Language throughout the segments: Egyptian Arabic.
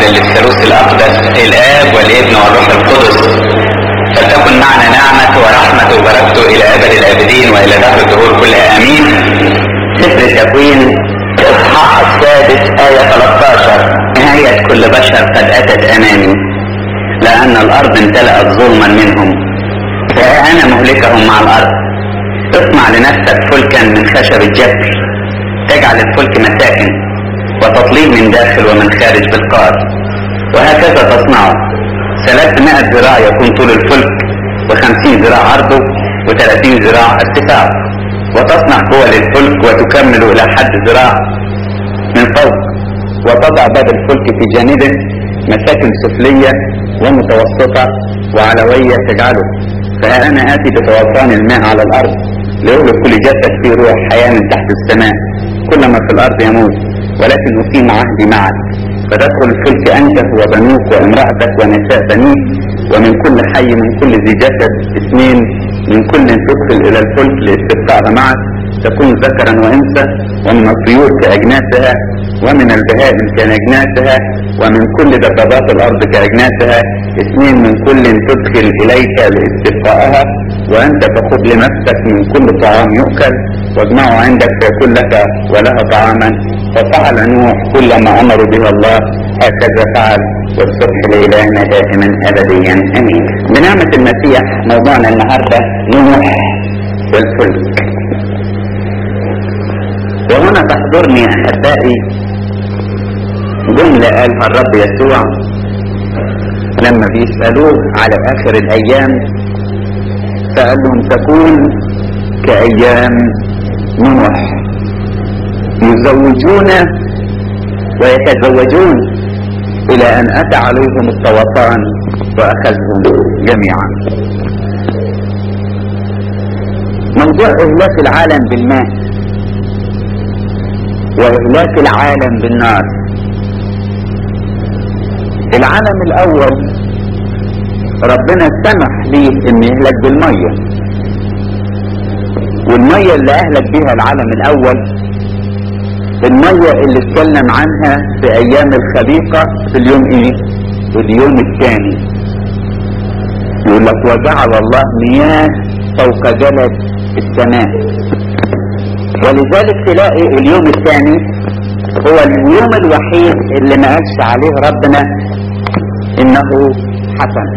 للثالوث الأقدس الآب والابن والروح القدس فلتكن معنا نعمة ورحمة وبركته إلى أبد الآبدين وإلى دهر الدهور كلها آمين سفر التكوين إصحاح السادس آية 13 نهاية كل بشر قد أتت أمامي لأن الأرض امتلأت ظلما منهم فأنا مهلكهم مع الأرض اصنع لنفسك فلكا من خشب الجبر تجعل الفلك مساكن وتطليب من داخل ومن خارج بالقار وهكذا تصنعه ثلاثمائة ذراع يكون طول الفلك وخمسين ذراع عرضه وثلاثين ذراع ارتفاعه وتصنع قوى للفلك وتكمل إلى حد ذراع من فوق وتضع باب الفلك في جانبه مساكن سفلية ومتوسطة وعلوية تجعله فها أنا آتي بطوفان الماء على الأرض ليغلق كل جسد فيه روح حياة من تحت السماء كل ما في الأرض يموت ولكن أقيم عهدي معك فتدخل الفلك أنت وبنوك وامرأتك ونساء بنيك ومن كل حي من كل ذي جسد اثنين من كل تدخل إلى الفلك لاستبقائها معك تكون ذكرا وانثى ومن الطيور كأجناسها ومن البهائم كأجناسها ومن كل دبابات الأرض كأجناسها اثنين من كل تدخل إليك لاستبقائها وأنت تخذ لنفسك من كل طعام يؤكل واجمعه عندك فيكون لك ولها طعاما ففعل نوح كل ما أمر به الله هكذا فعل والصبح لإلهنا دائما أبديا أمين بنعمة المسيح موضوعنا النهاردة نوح والفلك وهنا تحضرني أحبائي جملة قالها الرب يسوع لما بيسألوه على آخر الأيام فقال لهم تكون كأيام نوح يزوجون ويتزوجون إلى أن أتى عليهم الطوفان وأخذهم جميعا موضوع إهلاك العالم بالماء وإهلاك العالم بالنار العالم الأول ربنا سمح ليه إن يهلك بالمية والمية اللي أهلك بيها العالم الأول المية اللي اتكلم عنها في أيام الخليقة في اليوم إيه؟ في اليوم الثاني يقول لك وجعل الله مياه فوق جلد السماء ولذلك تلاقي اليوم الثاني هو اليوم الوحيد اللي ما قالش عليه ربنا انه حسن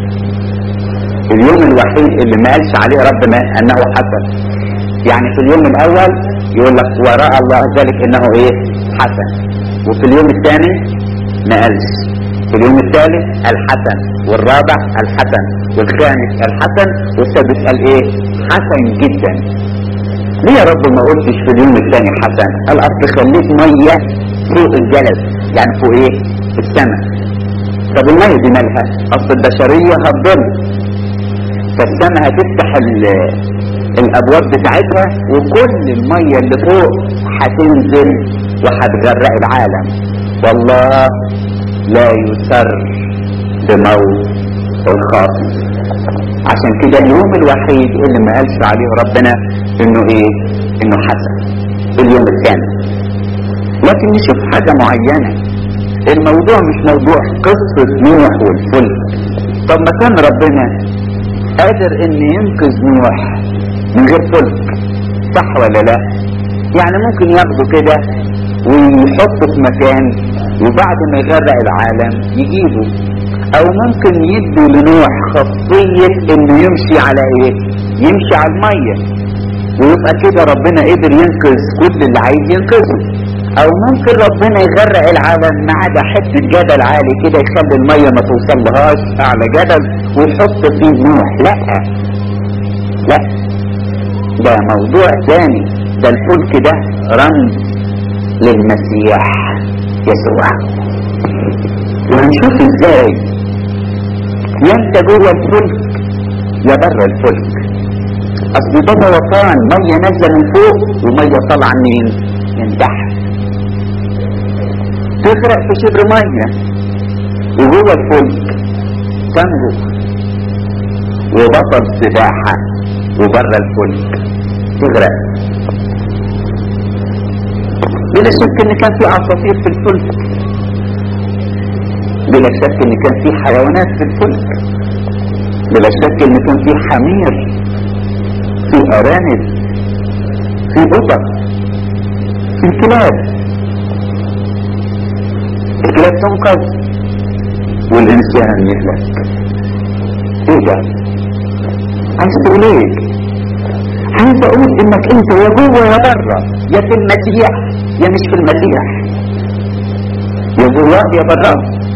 اليوم الوحيد اللي ما قالش عليه ربنا انه حسن يعني في اليوم الاول يقول لك وراء الله ذلك انه ايه حسن وفي اليوم الثاني ما قالش في اليوم الثالث الحسن والرابع الحسن والخامس الحسن والسادس قال ايه حسن جدا ليه يا رب ما قلتش في اليوم الثاني حسن قال اصل خليت ميه فوق الجلد يعني فوق ايه السماء طب الميه دي مالها اصل البشريه هتضل فالسماء هتفتح الابواب بتاعتها وكل الميه اللي فوق هتنزل وهتغرق العالم والله لا يسر بموت الخاطئ عشان كده اليوم الوحيد اللي ما قالش عليه ربنا انه ايه انه حسن اليوم الثاني لكن نشوف حاجة معينة الموضوع مش موضوع قصة نوح والفلك طب ما كان ربنا قادر ان ينقذ نوح من غير فلك صح ولا لا يعني ممكن ياخده كده ويحطه في مكان وبعد ما يغرق العالم يجيبه او ممكن يدوا لنوح خاصية انه يمشي على ايه يمشي على المية ويبقى كده ربنا قدر ينقذ كل اللي عايز ينقذه او ممكن ربنا يغرق العالم ما عدا حتة جبل عالي كده يخلي المية ما توصلهاش اعلى جبل ويحط فيه نوح لا لا ده موضوع ثاني ده الفلك ده رمز للمسيح يسوع وهنشوف ازاي يا انت جوه الفلك يا بره الفلك اصل ده طوفان ميه نازله من فوق وميه طالعه منين من تحت تغرق في شبر ميه وجوه الفلك تنجو وبطل سباحه وبره الفلك تغرق بلا شك ان كان في عصافير في الفلك بلا شك ان كان في حيوانات في الفلك بلا شك ان كان في حمير في ارانب في قطط في كلاب الكلاب تنقذ والانسان يهلك ايه ده عايز تقول ايه عايز اقول انك انت يا جوه يا بره يا في المسيح يا مش في المسيح يا جواه يا بره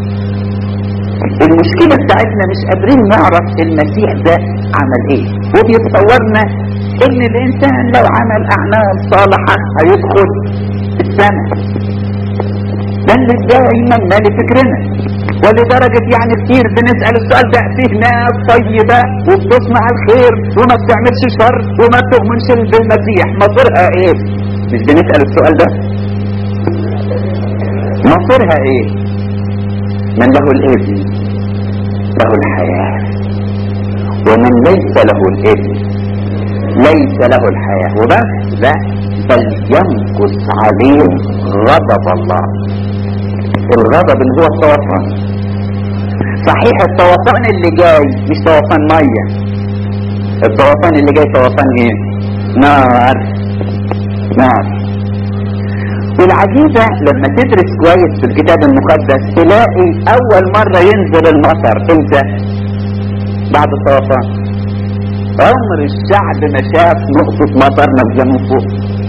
المشكلة بتاعتنا مش قادرين نعرف المسيح ده عمل ايه وبيتصورنا ان الانسان لو عمل اعمال صالحة هيدخل السنة ده اللي دايما مالي فكرنا ولدرجة يعني كتير بنسأل السؤال ده فيه ناس طيبة وبتصنع الخير وما بتعملش شر وما بتؤمنش بالمسيح مصيرها ايه مش بنسأل السؤال ده مصيرها ايه من له الابن له الحياة ومن ليس له الابن ليس له الحياة وبس لا بل يمكث عليه غضب الله الغضب اللي هو الطوفان صحيح الطوفان اللي جاي مش طوفان ميه الطوفان اللي جاي طوفان ايه نار نار والعجيبة لما تدرس كويس في الكتاب المقدس تلاقي اول مرة ينزل المطر امتى بعد الطوفان عمر الشعب ما شاف نقطة مطر نازلة من فوق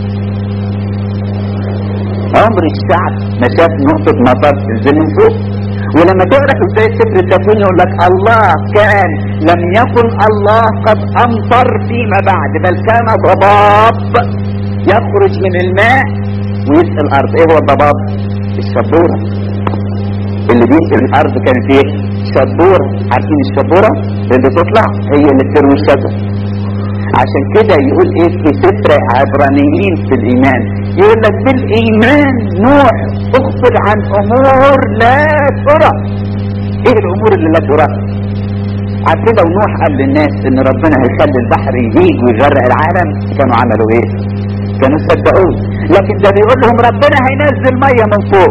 عمر الشعب ما شاف نقطة مطر تنزل من فوق ولما تقرا في بداية سفر التكوين يقول لك الله كان لم يكن الله قد امطر فيما بعد بل كان ضباب يخرج من الماء ويسقي الارض ايه هو الضباب الشبورة اللي بيسقي الارض كانت ايه شبورة عارفين الشبورة اللي تطلع هي اللي بتروي الشجر عشان كده يقول ايه في سفر عبرانيين في الايمان يقول لك بالايمان نوح اخبر عن امور لا ترى ايه الامور اللي لا ترى عارفين لو نوح قال للناس ان ربنا هيخلي البحر يهيج ويغرق العالم كانوا عملوا ايه كانوا صدقوه لكن ده بيقول لهم ربنا هينزل ميه من فوق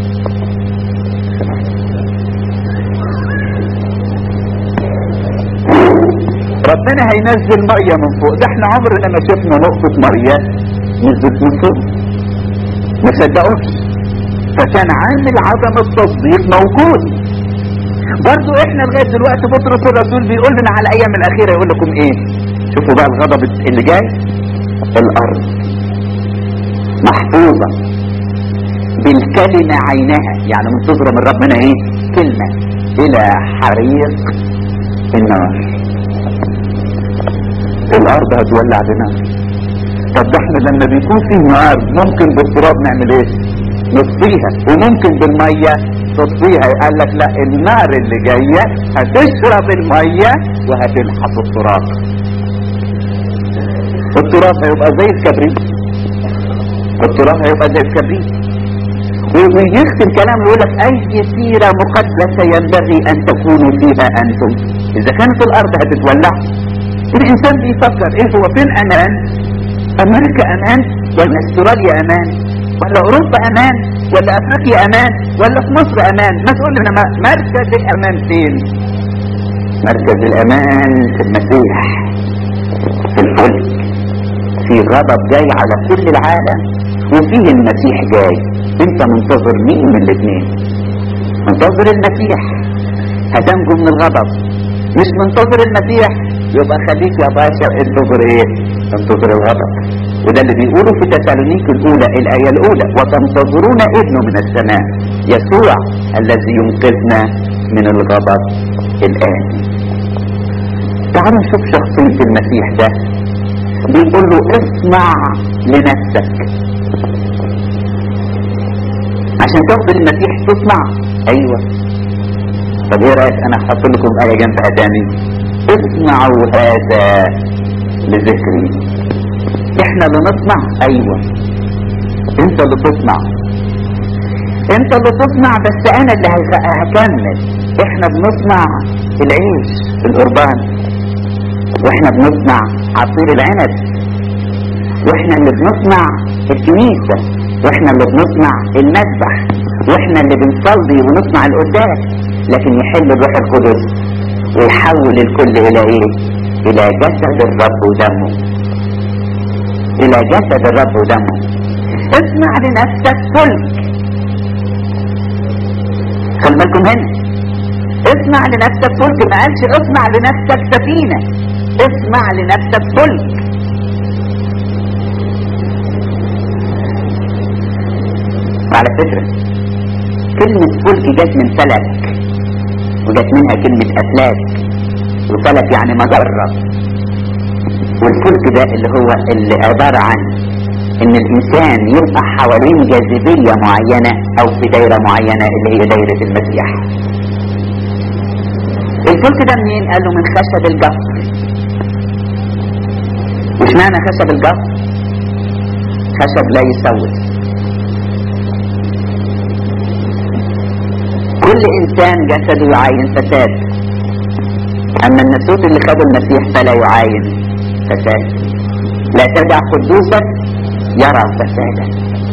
ربنا هينزل ميه من فوق ده احنا عمرنا ما شفنا نقطة ميه نزلت من فوق ما صدقوش فكان عامل عدم التصديق موجود برضو احنا لغاية دلوقتي بطرس الرسول بيقول لنا على الايام الاخيرة يقول لكم ايه شوفوا بقى الغضب اللي جاي الارض محفوظة بالكلمة عينها يعني منتظرة من ربنا ايه كلمة الى حريق النار الارض هتولع بنار طب ده احنا لما بيكون في نار ممكن بالتراب نعمل ايه نطفيها وممكن بالمية تطفيها قال لك لا النار اللي جاية هتشرب المية وهتلحق التراب التراب هيبقى زي الكبريت التراب هيبقى زي الكبريت ويختم كلام يقول لك اي سيرة مقدسة ينبغي ان تكونوا فيها انتم اذا كانت الارض هتتولع الانسان بيفكر ايه هو فين امان امريكا امان ولا استراليا امان ولا اوروبا امان ولا افريقيا امان ولا في مصر امان ما تقول لنا مركز الامان فين مركز الامان في المسيح في الفلك في غضب جاي على كل العالم وفيه المسيح جاي انت منتظر مين من الاثنين منتظر المسيح هتنجو من الغضب مش منتظر المسيح يبقى خليك يا باشا انتظر ايه انتظر الغضب وده اللي بيقوله في تسالونيك الاولى الايه الاولى وتنتظرون ابنه من السماء يسوع الذي ينقذنا من الغضب الان تعالوا نشوف شخصيه المسيح ده بيقول له اصنع لنفسك عشان تاخد المسيح تصنع ايوه طب ايه رايك انا احط لكم ايه جنبها تاني اصنعوا هذا لذكري احنا اللي نصنع ايوه انت اللي تصنع انت اللي تصنع بس انا اللي هكمل احنا بنصنع العيش القربان واحنا بنصنع عصير العنب واحنا اللي بنصنع الكنيسة واحنا اللي بنصنع المذبح واحنا اللي بنصلي ونصنع القداس لكن يحل الروح القدس ويحول الكل الى ايه الى جسد الرب ودمه الى جسد الرب ودمه اصنع لنفسك فلك خلي بالكم هنا اصنع لنفسك فلك ما قالش اصنع لنفسك سفينة اصنع لنفسك فلك وعلى فكرة كلمة فلك جت من فلك وجت منها كلمة أفلاك وفلك يعني مجرة والفلك ده اللي هو اللي عبارة عن ان الانسان يبقى حوالين جاذبية معينة او في دايرة معينة اللي هي دايرة المسيح الفلك ده منين قالوا من خشب الجفر مش معنى خشب الجفر خشب لا يسوس كل انسان جسده يعاين فساد اما النسوت اللي خدوا المسيح فلا يعاين فساد لا تدع قدوسك يرى فسادا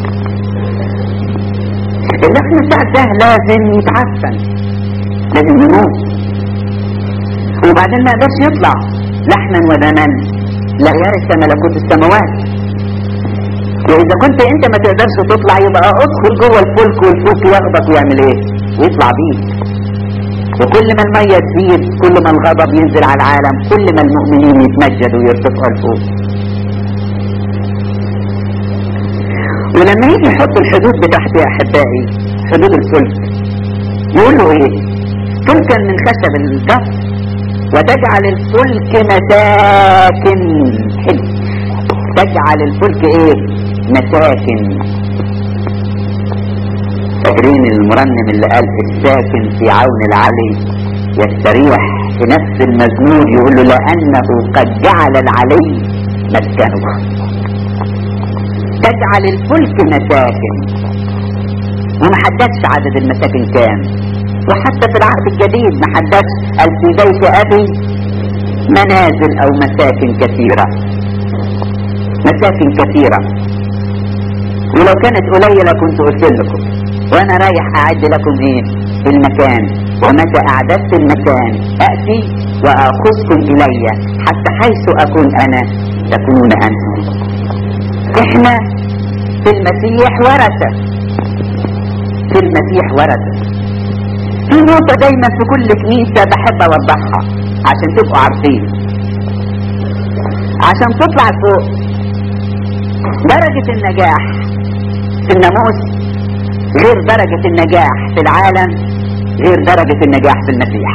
اللي احنا ساعة ده لازم يتعفن لازم يموت وبعدين ما يقدرش يطلع لحما ودما لا يرث ملكوت السماوات واذا كنت انت ما تقدرش تطلع يبقى ادخل جوه الفلك والفلك ياخدك ويعمل ايه ويطلع بيك وكل ما المية تزيد كل ما الغضب ينزل على العالم كل ما المؤمنين يتمجدوا ويرتفعوا لفوق ولما يجي يحط الحدود بتاعتي يا احبائي حدود الفلك يقول له ايه فلكا من خشب الجف وتجعل الفلك مساكن حلو تجعل الفلك ايه مساكن فاكرين المرنم اللي قال الساكن في عون العلي يستريح في نفس المزمور يقول له لانه قد جعل العلي مسكنه تجعل الفلك مساكن وما حددش عدد المساكن كام وحتى في العهد الجديد ما حددش قال في بيت ابي منازل او مساكن كثيرة مساكن كثيرة ولو كانت قليلة كنت قلت لكم وانا رايح اعد لكم ايه المكان ومتى اعددت المكان اتي واخذكم الي حتى حيث اكون انا تكونون انتم احنا في المسيح ورثة في المسيح ورثة في نقطة دايما في كل كنيسة بحب اوضحها عشان تبقوا عارفين عشان تطلع فوق درجة النجاح في الناموس غير درجة النجاح في العالم غير درجة النجاح في المسيح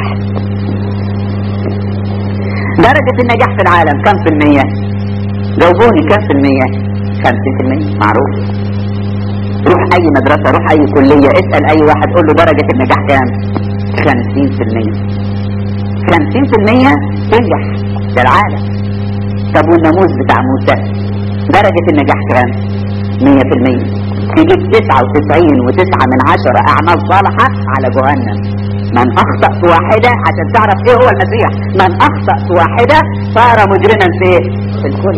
درجة النجاح في العالم كم في المية جاوبوني كم في المية خمسين في المية معروف روح اي مدرسة روح اي كلية اسأل اي واحد قول له درجة النجاح كام خمسين في المية خمسين في المية تنجح في العالم طب والناموس بتاع موسى درجة النجاح كام مية في المية تجيب تسعة وتسعين وتسعة من عشرة اعمال صالحة على جهنم من اخطأ في واحدة عشان تعرف ايه هو المسيح من اخطأ في واحدة صار مجرما في ايه في الكل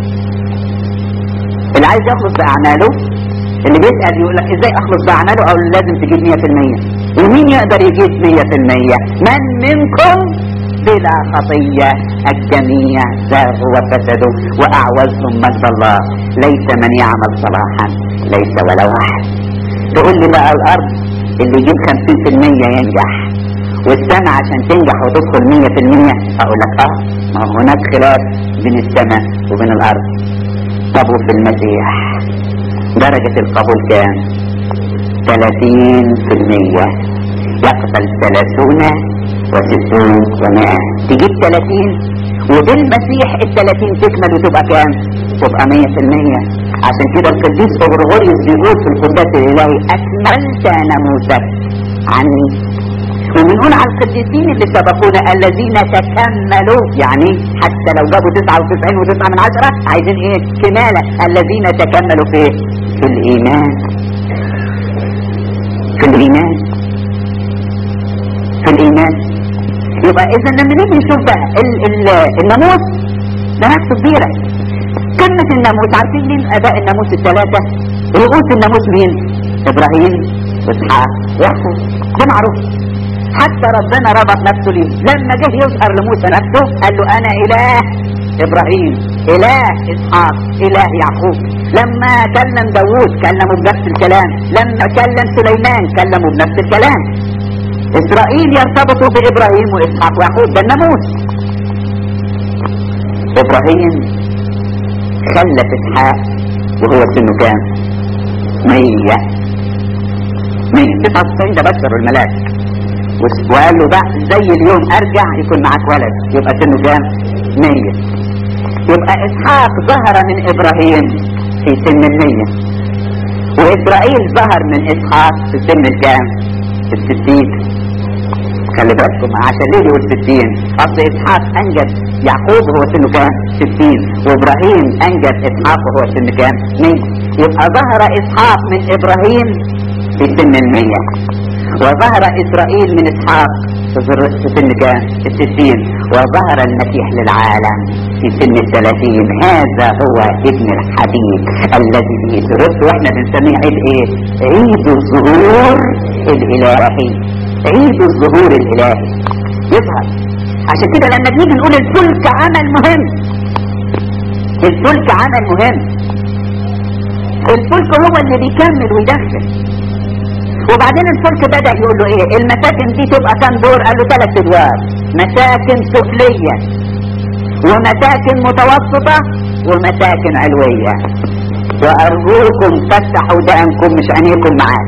اللي عايز يخلص باعماله اللي بيسأل يقول لك ازاي اخلص باعماله او لازم تجيب 100% ومين يقدر يجيب 100% من منكم بلا خطية الجميع زاغوا وفسدوا واعوزهم مجد الله ليس من يعمل صلاحا ليس ولا واحد تقول لي بقى الارض اللي يجيب 50% ينجح والسماء عشان تنجح وتدخل 100% اقول لك اه ما هو هناك خلاف بين السماء وبين الارض طب وفي المسيح درجة القبول كام 30% يقبل ثلاثون وستون ومائة تجيب 30 وبالمسيح ال 30 تكمل وتبقى كام تبقى 100% عشان كده القديس اغرغوريوس بيقول في القداس الالهي اكملت ناموسك عني وبنقول على القديسين اللي سبقونا الذين تكملوا يعني حتى لو جابوا 99 و9 من عشرة عايزين ايه كمالة الذين تكملوا في ايه في الايمان في الايمان في الايمان يبقى اذا لما نيجي نشوف بقى ال ال الناموس ده نفسه كبيرة كلمة الناموس عارفين مين اباء الناموس الثلاثة رؤوس الناموس مين ابراهيم واسحاق ويعقوب ده معروف حتى ربنا ربط نفسه ليه لما جه يظهر لموسى نفسه قال له انا اله ابراهيم اله اسحاق اله يعقوب لما كلم داوود كلمه بنفس الكلام لما كلم سليمان كلمه بنفس الكلام اسرائيل يرتبط بابراهيم واسحاق ويعقوب ده الناموس ابراهيم خلف اسحاق وهو سنه كام؟ 100 199 ده بشر الملاك وقال له بقى زي اليوم ارجع يكون معاك ولد يبقى سنه كام؟ 100 يبقى اسحاق ظهر من ابراهيم في سن المية واسرائيل ظهر من اسحاق في سن الكام؟ في الستين خلي بالكم عشان ليه يقول 60 اصل اسحاق انجب يعقوب وهو سنه كام 60 وابراهيم انجب اسحاق وهو سنه كام 100 يبقى ظهر اسحاق من ابراهيم في سن المية وظهر اسرائيل من اسحاق في سن كام الستين وظهر المسيح للعالم في سن الثلاثين هذا هو ابن الحبيب الذي به سررت واحنا بنسميه عيد ايه عيد الظهور الالهي عيد الظهور الالهي يظهر عشان كده لما بنيجي نقول الفلك عمل مهم الفلك عمل مهم الفلك هو اللي بيكمل ويدخل وبعدين الفلك بدأ يقول له ايه المساكن دي تبقى كام دور قال له ثلاث ادوار مساكن سفلية ومساكن متوسطة ومساكن علوية وارجوكم فتحوا دقنكم مش عينيكم معاك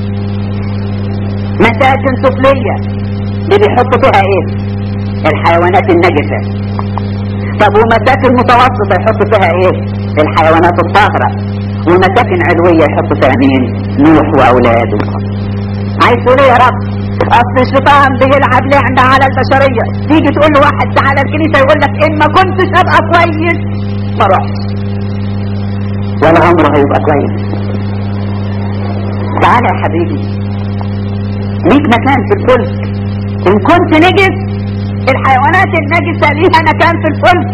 مساكن سفلية دي بيحطوا فيها ايه الحيوانات النجسة طب ومساكن متوسطة يحطوا فيها ايه الحيوانات الطاهرة ومساكن علوية يحطوا فيها مين نوح واولاده عايز تقول ايه يا رب اصل الشيطان بيلعب لعبة على البشرية تيجي تقول له واحد تعالى الكنيسة يقول لك ان ما كنتش ابقى كويس ما رحتش ولا عمره هيبقى كويس تعالى يا حبيبي ليك مكان في الفلك ان كنت نجس الحيوانات النجسة ليها مكان في الفلك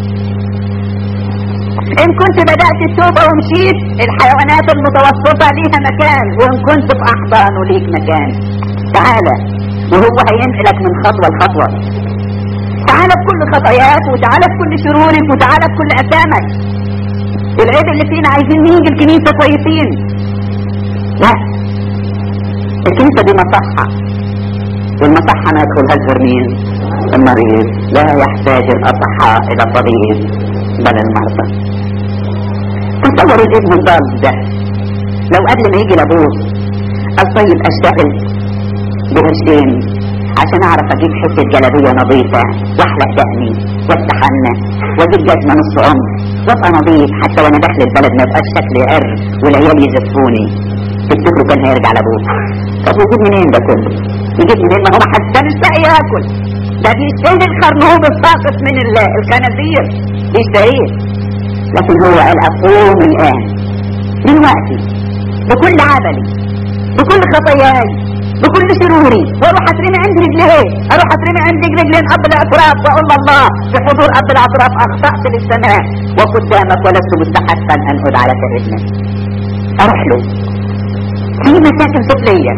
ان كنت بدأت التوبة ومشيت الحيوانات المتوسطة ليها مكان وان كنت في احضانه ليك مكان تعالى وهو هينقلك من خطوة لخطوة تعالى بكل خطاياك وتعالى بكل شرورك وتعالى بكل اثامك العيب اللي فينا عايزين نيجي الكنيسة كويسين لا الكنيسة دي مصحة والمصحة ما يدخلهاش غير مين المريض لا يحتاج الأصحاء إلى طبيب بل المرضى تصور الابن الضال ده لو قبل ما يجي لابوه قال طيب اشتغل بقرشين عشان اعرف اجيب حته جلابيه نظيفه واحلق دقني واستحمى واجيب جزمه نص عمر وابقى نظيف حتى وانا داخل البلد ما يبقاش شكلي قر والعيال يزفوني تفتكروا كان هيرجع لابوه طب يجيب منين ده كله؟ يجيب منين ما هو ما حدش مش لاقي ياكل ده بيشتهي الخرنوب الساقط من ال- الخنازير بيشتهيه لكن هو قال اقوم الان من وقتي بكل عملي بكل خطاياي بكل شروري واروح اترمي عند رجليه اروح اترمي عند رجلين اب الاعتراف واقول الله في حضور اب الاعتراف اخطات للسماء وقدامك ولست مستحقا ان ادعى لك ابنا اروح له في مساكن سفليه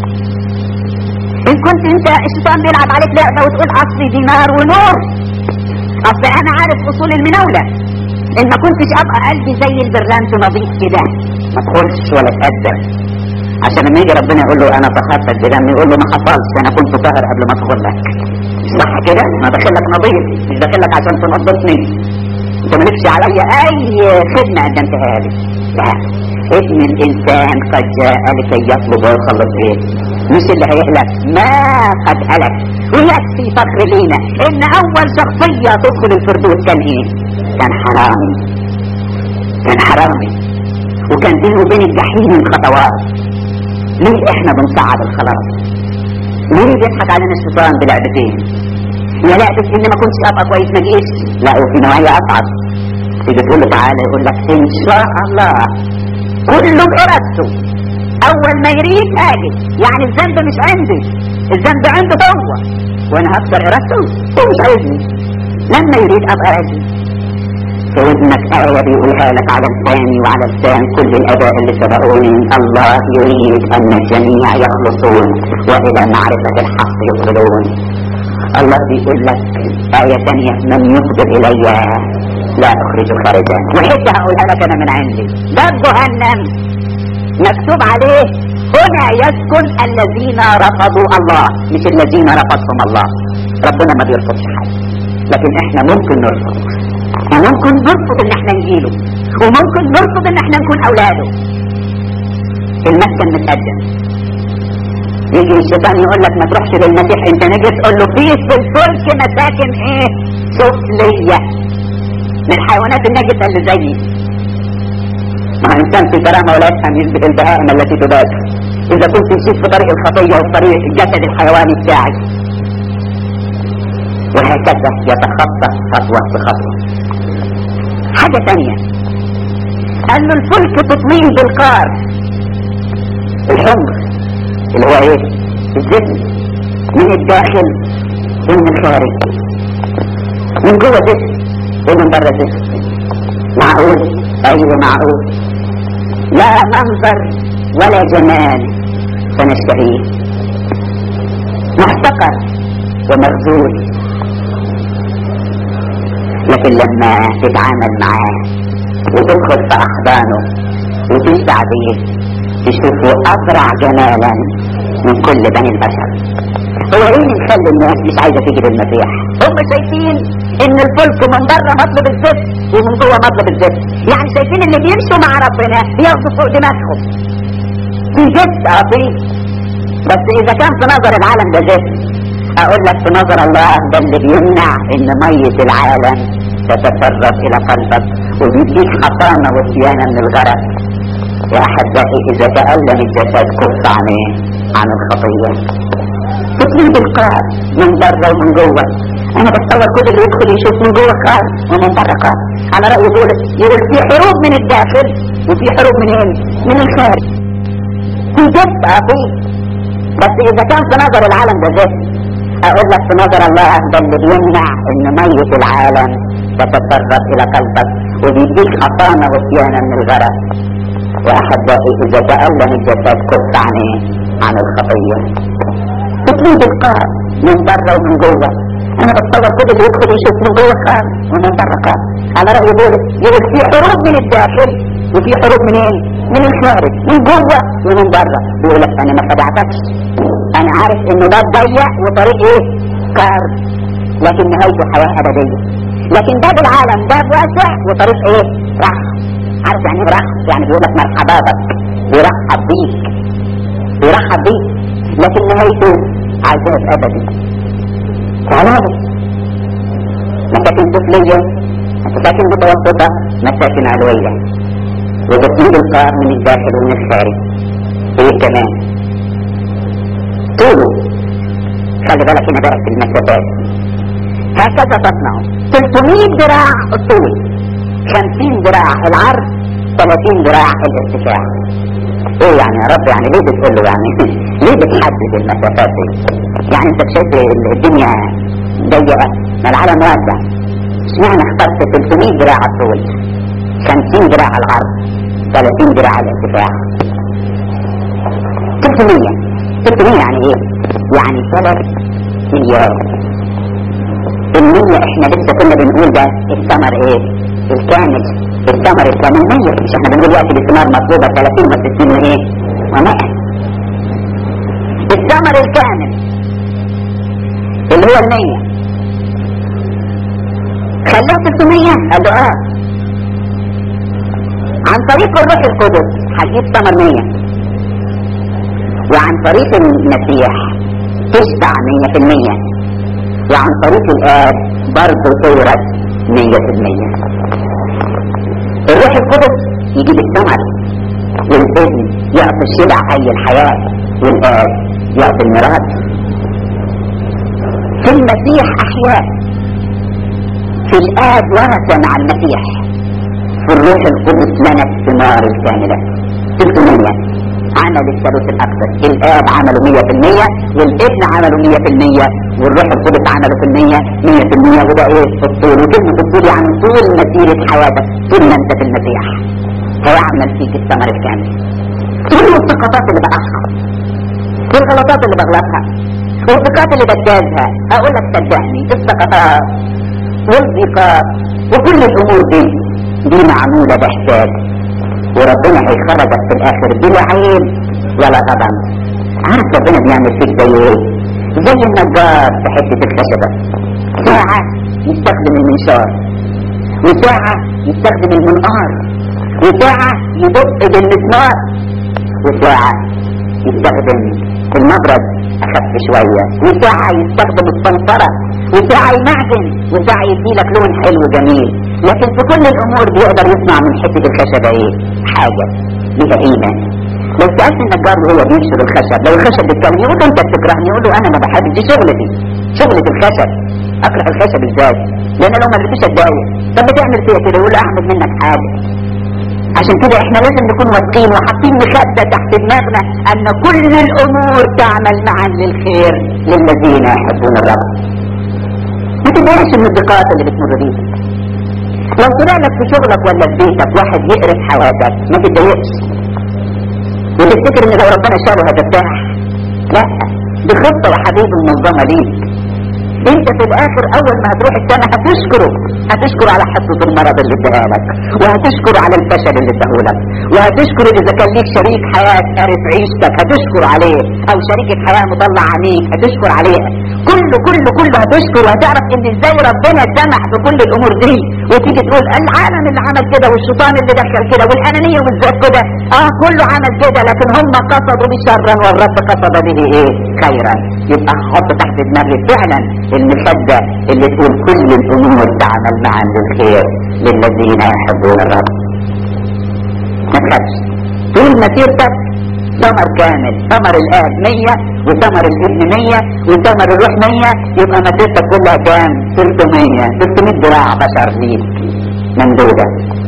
ان كنت انت الشيطان بيلعب عليك لعبه وتقول اصلي دي نار ونور اصل انا عارف اصول المناوله ان ما كنتش ابقى قلبي زي البرلانت نظيف كده ما تدخلش ولا تقدم عشان لما يجي ربنا يقول له انا تخطط بدمي يقول له ما حصلش انا كنت طاهر قبل ما ادخل لك مش صح كده ما داخل لك نظيف مش داخل لك عشان تنظفني انت مالكش عليا اي خدمه قدمتها لي لا ابن الانسان قد جاء لكي يطلب ويخلص ايه مش اللي هيهلك ما قد هلك ويكفي فخر لينا ان اول شخصيه تدخل الفردوس كان ايه كان حرامي كان حرامي وكان بينه وبين الجحيم خطوات ليه احنا بنصعد الخلاص ليه بيضحك علينا الشيطان بلعبتين يا لعبة ان ما كنتش ابقى كويس ما جيش لا وفي نوعية اصعب تيجي تقول له تعالى يقول لك ان شاء الله كله بإرادته اول ما يريد اجي يعني الذنب مش عندي الذنب عنده هو وانا هكسر ارادته هو مش عايزني لما يريد ابقى اجي في ودنك آية بيقولها لك على لساني وعلى لسان كل الآباء اللي سبقوني الله يريد أن الجميع يخلصون وإلى معرفة الحق يصلون الله بيقول لك آية ثانية من يقبل إلي لا أخرج خارجا وحتى هقولها لك أنا من عندي ده جهنم مكتوب عليه هنا يسكن الذين رفضوا الله مش الذين رفضهم الله ربنا ما بيرفضش حد لكن احنا ممكن نرفض وممكن نرفض ان احنا نجيله وممكن نرفض ان احنا نكون اولاده المسكن متقدم يجي الشيطان يقول لك ما تروحش للمسيح انت نجس تقول له في في الفلك مساكن ايه سفليه من الحيوانات النجسه اللي زيي ما هو انسان في كرامه ولا يفهم يشبه البهائم التي تباد اذا كنت مشيت في طريق الخطيه وفي طريق الجسد الحيواني بتاعك وهكذا يتخطى خطوه بخطوه حاجه ثانيه قال له الفلك تطمين بالقار الحمر اللي هو ايه الجسم من الداخل ومن الخارج من جوه جسم ومن بره جسم معقول ايوه معقول لا منظر ولا جمال سنشتهيه محتقر ومرزول لكن لما تتعامل معاه وتدخل في احضانه وتنسى بيه تشوفه أبرع جمالا من كل بني البشر هو ايه اللي مخلي الناس مش عايزه تيجي للمسيح هم شايفين ان الفلك من بره مطلب الزفت ومن جوه مطلب الزفت يعني شايفين اللي بيمشوا مع ربنا ياخدوا فوق دماغهم في زفت اه في بس اذا كان في نظر العالم ده زفت اقول لك في نظر الله ده اللي بيمنع ان ميه العالم تتسرب الى قلبك وبيديك حصانه وصيانه من الغرق يا احبائي اذا تألم الجسد كف عن ايه؟ عن الخطيه تطلب القار من بره ومن جوه انا بتصور كل اللي يدخل يشوف من جوه قار ومن بره قار على راي يقول يقول في حروب من الداخل وفي حروب من ايه؟ من الخارج في جد في بس اذا كان في نظر العالم ده زفت اقول لك في نظر الله ده اللي بيمنع ان ميه العالم تتسرب الى قلبك وبيديك حصانه وصيانه من الغرق واحبائي اذا تألم الجسد كف عن ايه؟ عن الخطيه تطلب القار من بره ومن جوه انا بتصور كل اللي يدخل يشوف من جوه قار ومن بره قار على راي بولس يقول في حروب من الداخل وفي حروب من ايه؟ من الخارج من جوه ومن بره بيقول لك انا ما خدعتكش انا عارف انه ده ضيق وطريق ايه؟ قار لكن نهايته حياه ابديه لكن باب العالم باب واسع وطريق ايه؟ راحه عارف يعني ايه راحه؟ يعني بيقول لك مرحبا بك بيرحب بيك بيرحب بيك لكن نهايته عذاب ابدي وعذابه مساكن طفليه مساكن متوسطه مساكن علويه وتطويل القار من الداخل ومن الخارج ايه كمان طوله خلي بالك هنا بقى في المسافات هكذا تصنع 300 ذراع الطول 50 ذراع العرض 30 ذراع الارتفاع ايه يعني يا رب يعني ليه بتقول له يعني ليه بتحدد المسافات دي يعني انت شايف الدنيا ضيقه ما العالم واسع اشمعنى اخترت 300 ذراع الطول 50 ذراع العرض 30 ذراع الارتفاع 300 300 يعني ايه يعني 3 مليار المية احنا لسه كنا بنقول ده الثمر ايه الكامل الثمر الكامل مية مش احنا بنقول وقت الثمار مطلوبة 30 و60 وايه و100 الثمر الكامل اللي هو المية خلوه 600 قال له اه عن طريق الروح القدس هتجيب ثمر 100 وعن طريق المسيح تشبع 100% وعن طريق الآب برضه تورث 100% الروح القدس يجيب الثمر والابن يعطي الشبع حي الحياة والآب يعطي الميراث في المسيح أحياء في الآب ورثة مع المسيح في الروح القدس لنا الثمار الكاملة 300 عمل الثالوث الأكثر الآب عمله 100% والابن عمله 100% والروح القدس عمله في المية مية في المية وده ايه في الطول وكلمة الطول يعني طول مسيرة حياتك طول ما انت في المسيح هيعمل فيك الثمر الكامل كل السقطات اللي بقصها والغلطات اللي بغلطها والثقات اللي بجازها اقول لك صدقني السقطات والضيقات وكل الامور دي دي معمولة بحساب وربنا هيخرجك في الاخر بلا عيب ولا غضب عارف ربنا بيعمل فيك زي ايه زي النجار في حتة الخشبة ساعة يستخدم المنشار وساعة يستخدم المنقار وساعة يدق بالمسمار وساعة يستخدم المبرد اخف شوية وساعة يستخدم الصنفرة وساعة يمعدن وساعة يديلك لون حلو جميل لكن في كل الامور بيقدر يصنع من حتة الخشبة ايه حاجة ليها قيمة لو سألت النجار وهو بينشر الخشب لو الخشب بيتكلم يقول له انت بتكرهني يقول له انا ما بحبش دي شغلتي شغلة الخشب اكره الخشب ازاي لان لو ما لقيتش اتضايق طب بتعمل فيها كده يقول له اعمل منك حاجة عشان كده احنا لازم نكون واثقين وحاطين مخدة تحت دماغنا ان كل الامور تعمل معا للخير للذين يحبون الرب ما تضايقش من الضيقات اللي بتمر بيها لو طلع لك في شغلك ولا في بيتك واحد يقرف حياتك ما تتضايقش وتفتكر ان لو ربنا شاله هترتاح لا دي خطه يا حبيبي منظمه ليك انت في الاخر اول ما هتروح السنه هتشكره هتشكر على حصه المرض اللي اداها لك وهتشكر على الفشل اللي اداه لك وهتشكر اذا كان ليك شريك حياه عرف عيشتك هتشكر عليه او شريكة حياه مطلع عليك هتشكر عليها كله كله كله هتشكر وهتعرف ان ازاي ربنا سمح بكل الامور دي وتيجي تقول العالم اللي عمل كده والشيطان اللي دخل كده والانانيه والذات كده اه كله عمل كده لكن هم قصدوا به شرا والرب قصد به ايه خيرا يبقى حط تحت دماغي فعلا المخدة اللي تقول كل الامور تعمل معا للخير للذين يحبون الرب ما تخافش طول مسيرتك ثمر كامل ثمر الاب مية وثمر الابن مية وثمر الروح مية يبقى مسيرتك كلها كام 300 300 ذراع بشر ليك ممدودة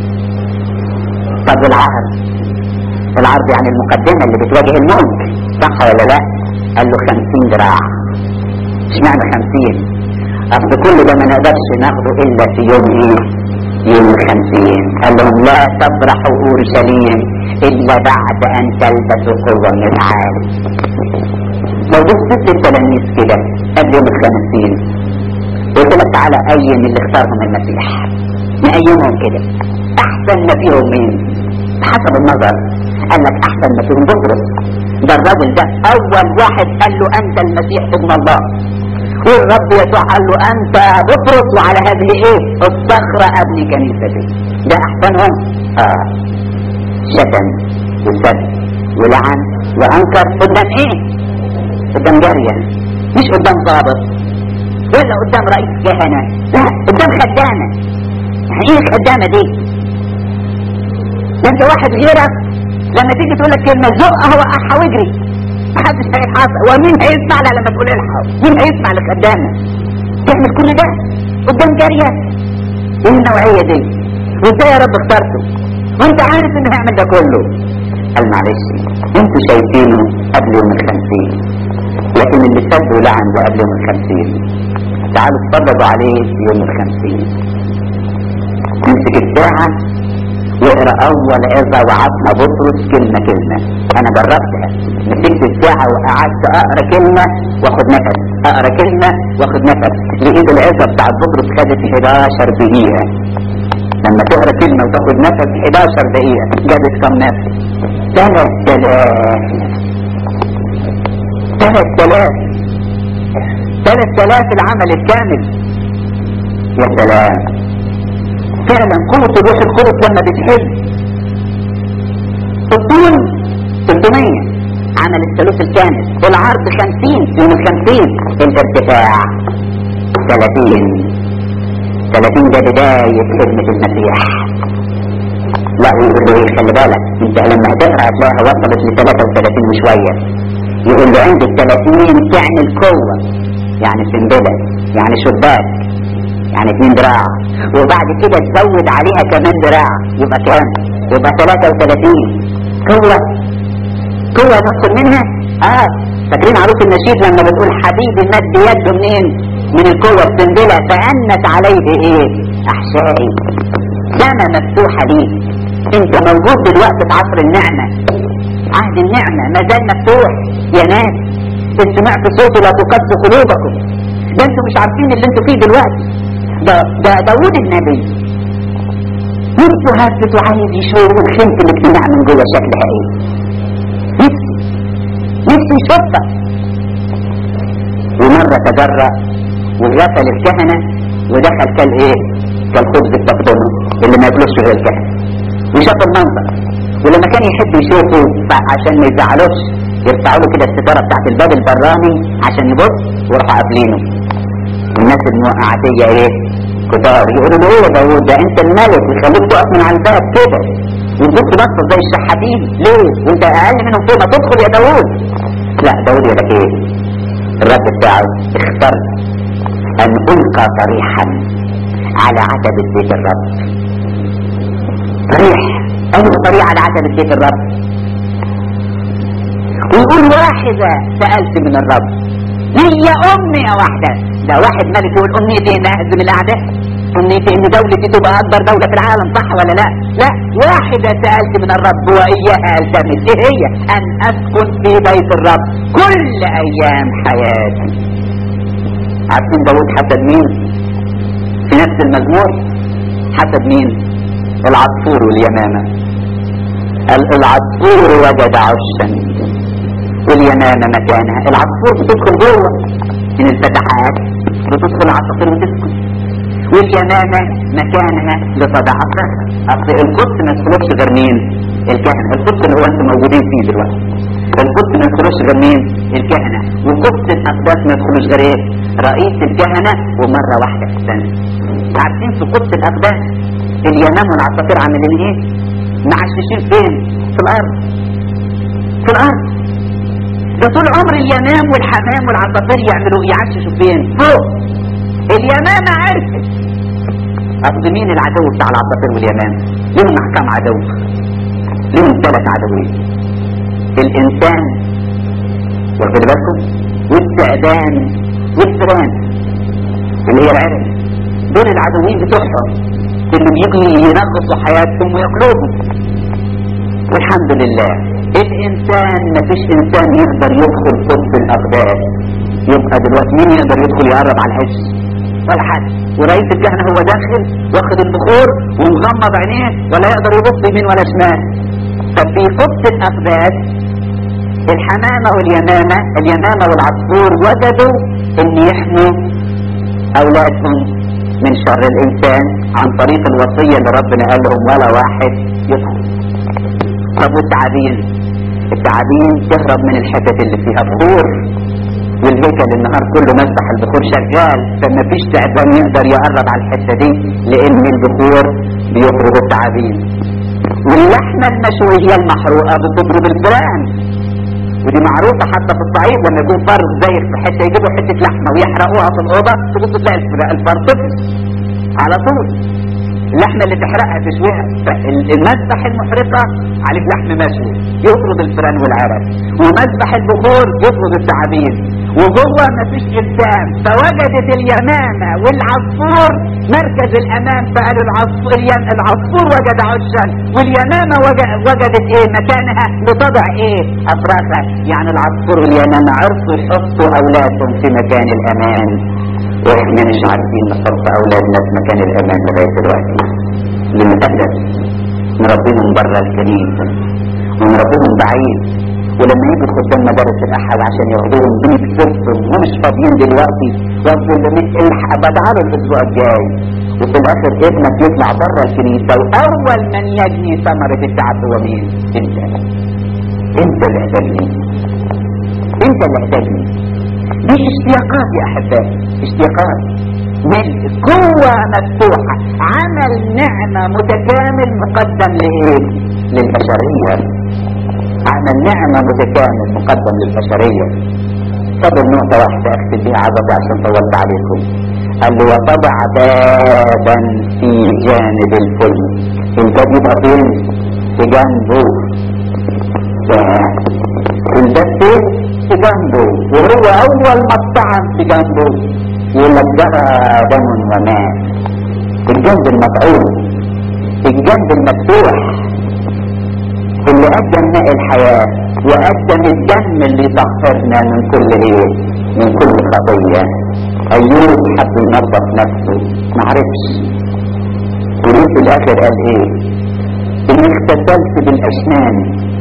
طب العرض العرض يعني المقدمة اللي بتواجه الموت صح ولا لا قال له 50 ذراع اشمعنى 50 اصل كل ده ما نقدرش ناخده الا في يوم ايه يوم الخمسين قال لهم لا تفرحوا اورشليم الا بعد ان تلبسوا قوه من العالم لو بصيت للتلاميذ كده قبل يوم الخمسين قلت لك تعالى ايم اللي اختارهم المسيح نقيمهم كده احسن ما فيهم مين حسب النظر قال لك احسن ما فيهم بطرس ده الراجل ده اول واحد قال له انت المسيح ابن الله والرب يسوع قال له انت بطرس وعلى هذه ايه الصخرة ابني كنيستي ده احسنهم اه شتم وسب ولعن وانكر قدام ايه قدام جارية مش قدام ضابط ولا قدام رئيس كهنة لا قدام خدامة يعني ايه الخدامة دي ده انت واحد غيرك لما تيجي تقول لك كلمة زق هو احا واجري محدش هيحاسب ومين هيسمع لها لما تقول الحق مين هيسمع لخدامة تعمل كل ده قدام جارية ايه النوعية دي وازاي يا رب اخترته وانت عارف انه هيعمل ده كله قال معلش انتوا شايفينه قبل يوم الخمسين لكن اللي سد ولعن ده قبل يوم الخمسين تعالوا اتفرجوا عليه في يوم الخمسين امسك الساعة واقرا اول عظه وعظنا بطرس كلمه كلمه انا جربتها مسكت الساعه وقعدت اقرا كلمه واخد نفس اقرا كلمه واخد نفس لقيت العظه بتاعت بطرس خدت 11 دقيقه لما تقرا كلمه وتاخد نفس 11 دقيقه جابت كم نفس 3000 3000 3000 العمل الكامل يا سلام فعلا قوة الروح القدس لما بتحب الطول 300 عمل الثالوث الكامل العرض 50 يوم ال 50 الارتفاع 30 30 ده بداية خدمة المسيح لا ويقول له ايه خلي بالك انت لما هتقرا هتلاقيها وصلت ل 33 وشوية يقول له عند ال 30 تعمل قوة يعني سنبلة يعني شباك يعني اتنين دراع وبعد كده تزود عليها كمان دراع يبقى كام يبقى 33 قوة قوة ندخل منها اه فاكرين عروس النشيد لما بتقول حبيبي مد يده منين من القوة السنبلة فأنت عليه ايه احشائي سما مفتوحة ليك انت موجود دلوقتي في عصر النعمة عهد النعمة ما زال مفتوح يا ناس ان سمعت صوته لا تقص قلوبكم ده انتوا مش عارفين اللي انتوا فيه دلوقتي ده ده داوود النبي نفسه هفت وعايز يشوف الخيمة الاجتماع من جوه شكلها ايه نفسي نفسي يشوفها ومرة تجرأ وغسل الكهنة ودخل كل ايه كالخبز التقدمه اللي ما ياكلوش غير الكهنة وشاف المنظر ولما كان يحب يشوفه عشان ما يزعلوش يرفعوا له كده الستارة بتاعت الباب البراني عشان يبص ويروحوا قابلينه الناس الموقعاتية ايه كتار يقولوا له ايه يا داوود ده انت الملك ويخليك تقف من على الباب كده وتبص بصة زي الشحاتين ليه وانت اقل منهم فوق ما تدخل يا داوود لا داوود يقول لك ايه الرد بتاعه اختار ان القى طريحا على عتبة بيت الرب طريح ايوه طريح على عتبة بيت الرب ويقول واحدة سألت من الرب هي أمنية واحدة ده واحد ملك يقول أمنيتي إن أهزم الأعداء أمنيتي إن دولتي تبقى أكبر دولة في العالم صح ولا لا؟ لا واحدة سألت من الرب وإياها ألتمس إيه هي؟ أن أسكن في بيت الرب كل أيام حياتي عارفين داود حسد مين؟ في نفس المزمور حسد مين؟ العصفور واليمامة العصفور وجد عشا واليمامة مكانها العصفور بتدخل جوه من الفتحات بتدخل العصافير وتسكن واليمامة مكانها لصداعتها اصل القدس ما يدخلوش غير مين الكهنة القدس اللي هو انتم موجودين فيه دلوقتي القدس ما يدخلوش غير مين الكهنة وقدس الاقداس ما يدخلوش غير ايه رئيس الكهنة ومرة واحدة في السنة عارفين في قدس الاقداس اليمام والعصافير عاملين ايه معششين فين في الارض في الارض ده طول عمر اليمام والحمام والعصافير يعملوا يعششوا فين فوق اليمامة عرفت اصل مين العدو بتاع العصافير واليمام لهم كم عدو لهم ثلاث عدوين الانسان واخد بالكم والتعبان والفئران اللي هي العرق دول العدوين بتوعهم اللي بيجوا ينغصوا حياتهم وياكلوهم والحمد لله الانسان مفيش انسان يقدر يدخل قدس الاقداس يبقى دلوقتي مين يقدر يدخل يقرب على الحس ولا حد ورئيس الكهنة هو داخل واخد البخور ومغمض عينيه ولا يقدر يبص يمين ولا شمال ففي قدس الاقداس الحمامة واليمامة اليمامة والعصفور وجدوا ان يحموا اولادهم من شر الانسان عن طريق الوصية اللي ربنا قال لهم ولا واحد يدخل طب والتعابين التعابين تهرب من الحتت اللي فيها بخور والهيكل النهار كله مسبح البخور شغال فما فيش تعبان يقدر يقرب على الحته دي لان البخور بيخرج التعابين واللحمه المشويه المحروقه بتضرب الفئران ودي معروفة حتى في الصعيد لما يكون فرد زيك في حتة يجيبوا حتة لحمة ويحرقوها في الأوضة تبص تلاقي الفرد طفل على طول اللحمة اللي تحرقها تشويها المذبح المحرقة عليه لحم مشوي يطرد الفئران والعرق ومذبح البخور يطرد التعابين وجوه مفيش انسان فوجدت اليمامة والعصفور مركز الأمان فقالوا العصفور العصفور وجد عشا واليمامة وجدت ايه مكانها لتضع ايه أفراسها يعني العصفور واليمامة عرفوا يحطوا أولادهم في مكان الأمان واحنا مش عارفين نحط اولادنا في مكان الامان لغايه دلوقتي للاسف نربيهم بره الكنيسه ونربيهم بعيد ولما يجوا قدام مدارس الاحد عشان ياخدوهم بنكسبهم ومش فاضيين دلوقتي ياخدوا بدعوا الاسبوع الجاي وفي الاخر ابنك يطلع بره الكنيسه واول من يجني ثمره التعب هو مين؟ انت انت اللي احتاجني انت اللي احتاجني دي اشتياقات يا احبائي اشتياقات من قوة مفتوحة عمل نعمة متكامل مقدم لايه للبشرية عمل نعمة متكامل مقدم للبشرية فضل نقطة واحدة اكتب بيها عظمة عشان طولت عليكم قال له وطبع بابا في جانب الفل الباب يبقى فين في جنبه الباب فين في جنبه وهو اول ما اتطعن في جنبه يقول لك جرى دم ومات الجنب المطعون الجنب المفتوح اللي قدم ماء الحياة وقدم الدم اللي يطهرنا من كل ايه من كل خطية ايوب حب ينظف نفسه معرفش وليه في الاخر قال ايه اني اغتسلت بالاسنان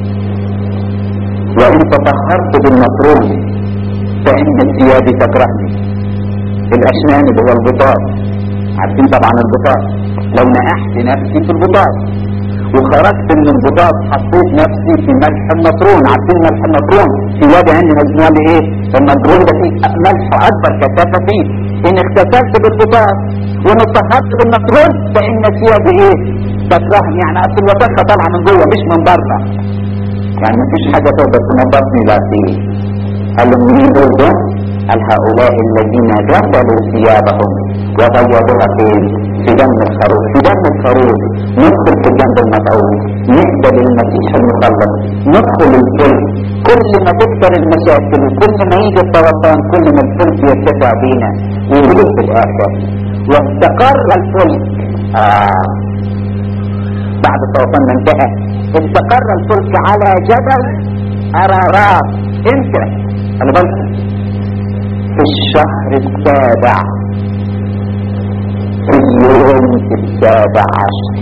وان تطهرت بالمطرون فان ثيابي تكرهني الاسنان اللي هو البطاط عارفين طبعا البطاط لو نقحت نفسي في البطاط وخرجت من البطاط حطيت نفسي في ملح النطرون عارفين ملح النطرون في واد عندي مجموعه لايه النطرون ده فيه ملح اكبر كثافه فيه ان اغتسلت بالبطاط وان اتطهرت بالنطرون فان ثيابي ايه تكرهني يعني اصل الوسخه طالعه من جوه مش من بره يعني مفيش حاجه تقدر تنظفني لا فيه قال له مين دول ده قال هؤلاء الذين غسلوا ثيابهم وبيضوها فين في دم الخروف في دم الخروف ندخل في الجنب المطعون نقبل المسيح المخلص ندخل الفلك كل ما تكثر المشاكل وكل ما يجي السرطان كل ما الفلك يرتفع بينا ويقول في الاخر واستقر الفلك آه بعد السرطان ما انتهى استقر الفلك على جبل ارارات امتى خلي بالكم في الشهر السابع في اليوم السابع عشر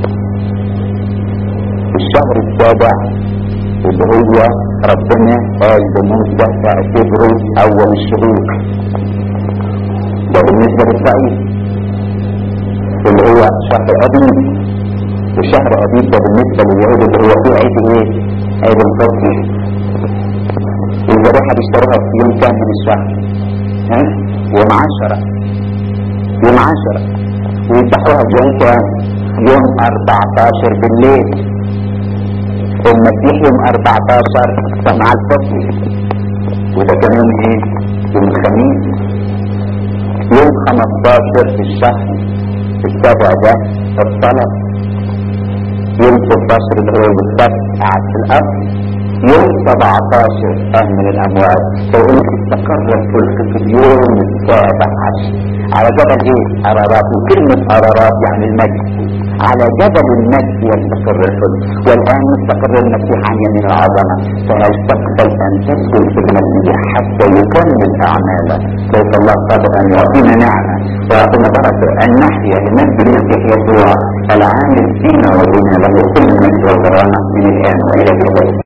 في الشهر السابع اللي هو ربنا قال لموسى اعتبره اول الشهور ده بالنسبة لإسرائيل اللي هو شهر أبيب وشهر أبيب ده بالنسبة لليهود اللي هو فيه عيد ايه؟ عيد الفطر الذبيحة بيشتروها في يوم كام من الشهر ها؟ يوم عشرة يوم عشرة ويذبحوها يوم كام يوم 14 بالليل المسيح يوم 14 مع الفطر وده كان يوم ايه يوم الخميس يوم 15 في الشهر السابع ده الطلب يوم 16 اللي هو بالسبت قاعد في الأرض يوم 17 قام من الأموات فيقول لك استقر الفلك في اليوم السابع عشر على جبل ايه؟ أرارات وكلمة أرارات يعني المجد على جبل المجد يستقر الفلك والآن يستقر المسيح عن يمين العظمة فهل تقبل أن تسكن في المسيح حتى يكمل أعماله كيف الله قادر أن يعطينا نعمة ويعطينا بركة أن نحيا لمجد المسيح يسوع العامل فينا وبنا له كل مجد وكرامة من الآن وإلى الأبد